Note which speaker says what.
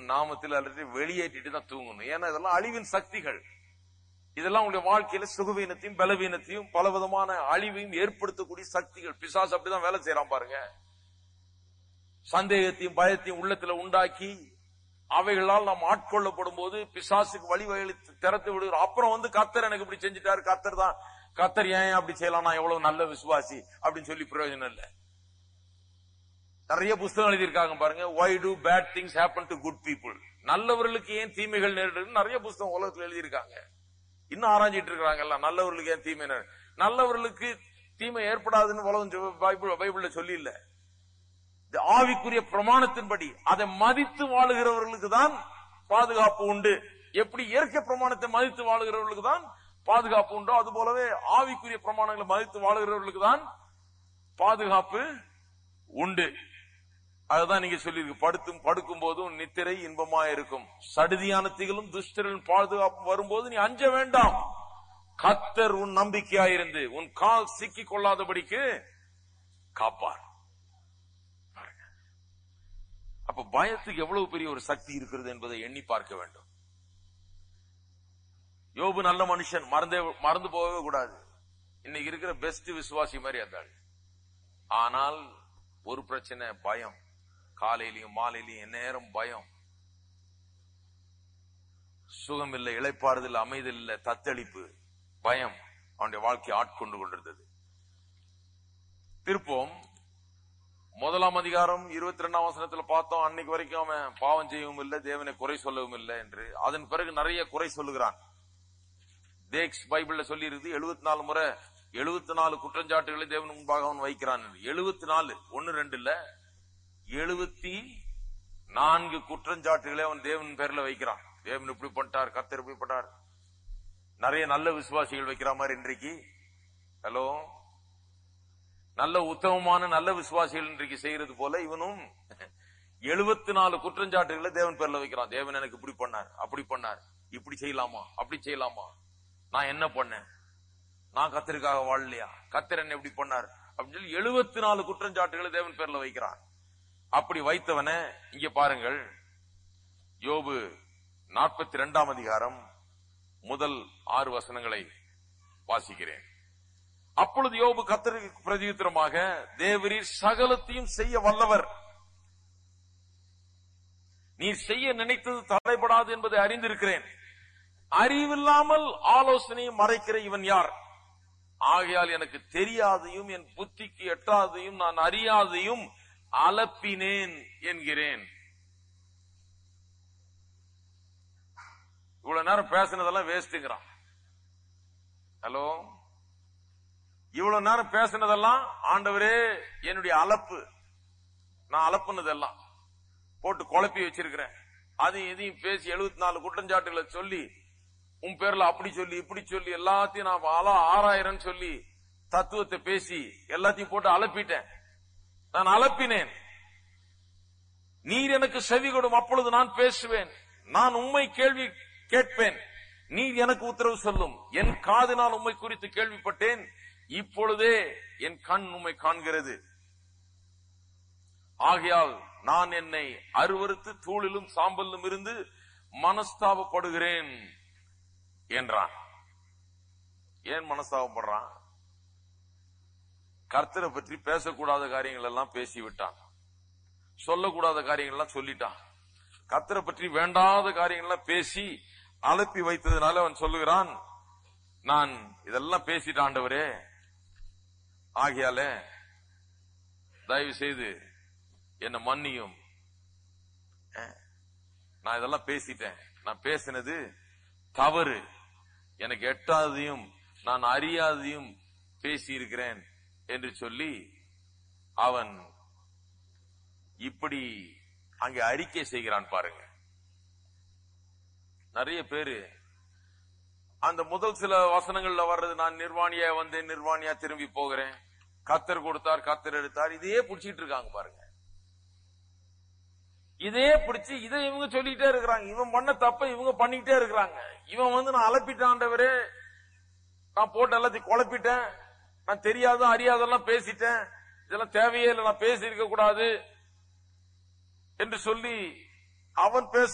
Speaker 1: நாமத்தில் அல்லது வெளியேற்றிட்டு தான் தூங்கணும் ஏன்னா இதெல்லாம் அழிவின் சக்திகள் இதெல்லாம் உங்களுடைய வாழ்க்கையில சுகவீனத்தையும் பலவீனத்தையும் பலவிதமான அழிவையும் ஏற்படுத்தக்கூடிய சக்திகள் பிசாசு அப்படிதான் வேலை செய்யறான் பாருங்க சந்தேகத்தையும் பயத்தையும் உள்ளத்துல உண்டாக்கி அவைகளால் நாம் ஆட்கொள்ளப்படும் போது பிசாசுக்கு வழி வகைகளை திறத்து விடுகிறோம் அப்புறம் வந்து கத்தர் எனக்கு இப்படி செஞ்சுட்டாரு கத்தர் தான் கத்தர் ஏன் அப்படி செய்யலாம் நான் எவ்வளவு நல்ல விசுவாசி அப்படின்னு சொல்லி பிரயோஜனம் இல்ல நிறைய புஸ்தகம் எழுதியிருக்காங்க பாருங்க why do bad things happen to good people நல்லவர்களுக்கு ஏன் தீமைகள் நேரிடுது நிறைய புஸ்தகம் உலகத்துல எழுதியிருக்காங்க இன்னும் ஆராய்ச்சிட்டு இருக்காங்கல்ல நல்லவர்களுக்கு ஏன் தீமை நேரிடும் நல்லவர்களுக்கு தீமை ஏற்படாதுன்னு உலகம் சொ- பைபிள் பைபிள்ல சொல்லி இல்ல இந்த ஆவிக்குரிய பிரமாணத்தின்படி அதை மதித்து வாழுகிறவர்களுக்கு தான் பாதுகாப்பு உண்டு எப்படி இயற்கை பிரமாணத்தை மதித்து வாழுகிறவர்களுக்கு தான் பாதுகாப்பு உண்டோ அது போலவே ஆவிக்குரிய பிரமாணங்களை மதித்து வாழுகிறவர்களுக்கு தான் பாதுகாப்பு உண்டு அதுதான் நீங்க சொல்லியிருக்கு படுத்தும் படுக்கும் போதும் நித்திரை இன்பமா இருக்கும் சடுதியான திகளும் துஷ்டரின் பாதுகாப்பு வரும்போது நீ அஞ்ச வேண்டாம் கத்தர் உன் நம்பிக்கையாயிருந்து உன் கால் சிக்கிக் கொள்ளாதபடிக்கு காப்பார் பாருங்க. அப்ப பயத்துக்கு எவ்வளவு பெரிய ஒரு சக்தி இருக்கிறது என்பதை எண்ணி பார்க்க வேண்டும் யோபு நல்ல மனுஷன் மறந்தே மறந்து போகவே கூடாது இன்னைக்கு இருக்கிற பெஸ்ட் விசுவாசி மாதிரி இருந்தாள் ஆனால் ஒரு பிரச்சனை பயம் காலையிலயும் மாலையிலயும் நேரம் பயம் சுகம் இல்லை இளைப்பாறுதல் அமைதல் இல்லை தத்தளிப்பு பயம் அவனுடைய வாழ்க்கையை ஆட்கொண்டு கொண்டிருந்தது திருப்போம் முதலாம் அதிகாரம் இருபத்தி ரெண்டாம் வசனத்துல பார்த்தோம் அன்னைக்கு வரைக்கும் அவன் பாவம் செய்யவும் இல்லை தேவனை குறை சொல்லவும் இல்லை என்று அதன் பிறகு நிறைய குறை சொல்லுகிறான் தேக்ஸ் பைபிள்ல சொல்லி இருக்குது எழுபத்தி நாலு முறை எழுபத்தி நாலு குற்றஞ்சாட்டுகளை தேவன் முன்பாக அவன் வைக்கிறான் எழுபத்தி நாலு ஒன்னு ரெண்டு இல்ல எழுபத்தி நான்கு குற்றஞ்சாட்டுகளை அவன் தேவன் பேர்ல வைக்கிறான் தேவன் இப்படி பண்ணிட்டார் கத்தர் இப்படி பண்ணார் நிறைய நல்ல விசுவாசிகள் வைக்கிற மாதிரி இன்றைக்கு ஹலோ நல்ல உத்தமமான நல்ல விசுவாசிகள் இன்றைக்கு செய்யறது போல இவனும் எழுபத்தி நாலு குற்றஞ்சாட்டுகளை தேவன் பேர்ல வைக்கிறான் தேவன் எனக்கு இப்படி பண்ணார் அப்படி பண்ணார் இப்படி செய்யலாமா அப்படி செய்யலாமா நான் என்ன பண்ணேன் நான் கத்தருக்காக வாழலையா கத்தர் என்ன எப்படி பண்ணார் அப்படின்னு சொல்லி எழுபத்தி நாலு குற்றஞ்சாட்டுகளை தேவன் பேர்ல வைக்கிறான் அப்படி வைத்தவன இங்க பாருங்கள் யோபு நாற்பத்தி ரெண்டாம் அதிகாரம் முதல் ஆறு வசனங்களை வாசிக்கிறேன் அப்பொழுது யோபு கத்தருக்கு பிரதியுத்தரமாக தேவரீர் சகலத்தையும் செய்ய வல்லவர் நீர் செய்ய நினைத்தது தடைபடாது என்பதை அறிந்திருக்கிறேன் அறிவில்லாமல் ஆலோசனையை மறைக்கிற இவன் யார் ஆகையால் எனக்கு தெரியாதையும் என் புத்திக்கு எட்டாதையும் நான் அறியாதையும் அலப்பினேன் என்கிறேன் இவ்வளவு நேரம் பேசினதெல்லாம் வேஸ்ட்டுங்கிறான் ஹலோ இவ்வளவு நேரம் பேசினதெல்லாம் ஆண்டவரே என்னுடைய அலப்பு நான் அலப்புனதெல்லாம் போட்டு குழப்பி வச்சிருக்கிறேன் அதையும் இதையும் பேசி எழுபத்தி நாலு குற்றஞ்சாட்டுகளை சொல்லி உன் பேர்ல அப்படி சொல்லி இப்படி சொல்லி எல்லாத்தையும் நான் ஆளா ஆறாயிரம் சொல்லி தத்துவத்தை பேசி எல்லாத்தையும் போட்டு அலப்பிட்டேன் நான் அலப்பினேன் நீர் எனக்கு செவி கொடும் அப்பொழுது நான் பேசுவேன் நான் உண்மை கேள்வி கேட்பேன் நீர் எனக்கு உத்தரவு சொல்லும் என் காதினால் உண்மை குறித்து கேள்விப்பட்டேன் இப்பொழுதே என் கண் உண்மை காண்கிறது ஆகையால் நான் என்னை அருவருத்து தூளிலும் சாம்பலிலும் இருந்து மனஸ்தாபப்படுகிறேன் என்றான் ஏன் மனஸ்தாபப்படுறான் கர்த்தரை பற்றி பேசக்கூடாத காரியங்கள் எல்லாம் பேசிவிட்டான் சொல்லக்கூடாத காரியங்கள் எல்லாம் சொல்லிட்டான் கர்த்தரை பற்றி வேண்டாத காரியங்கள் எல்லாம் பேசி அனுப்பி வைத்ததுனால அவன் சொல்லுகிறான் நான் இதெல்லாம் பேசிட்டான் ஆண்டவரே ஆகையால தயவு செய்து என்ன மன்னியும் அஹ், நான் இதெல்லாம் பேசிட்டேன் நான் பேசினது தவறு எனக்கு எட்டாததையும் நான் அறியாததையும் பேசி இருக்கிறேன் என்று சொல்லி அவன் இப்படி அங்கே அறிக்கை செய்கிறான் பாருங்க நிறைய பேரு அந்த முதல் சில வசனங்கள்ல வர்றது நான் நிர்வாணியா வந்தேன் நிர்வாணியா திரும்பி போகிறேன் கத்தர் கொடுத்தார் கத்தர் எடுத்தார் இதையே புடிச்சிட்டு இருக்காங்க பாருங்க இதே பிடிச்சு இதை இவங்க சொல்லிட்டே இருக்கிறாங்க இவன் பண்ண தப்ப இவங்க பண்ணிக்கிட்டே இருக்கிறாங்க இவன் வந்து நான் அலப்பிட்டாண்டவரே நான் போட்டு எல்லாத்தையும் குழப்பிட்டேன் நான் தெரியாத அறியாதெல்லாம் பேசிட்டேன் இதெல்லாம் தேவையே இல்லை நான் பேசி இருக்க கூடாது என்று சொல்லி அவன் பேச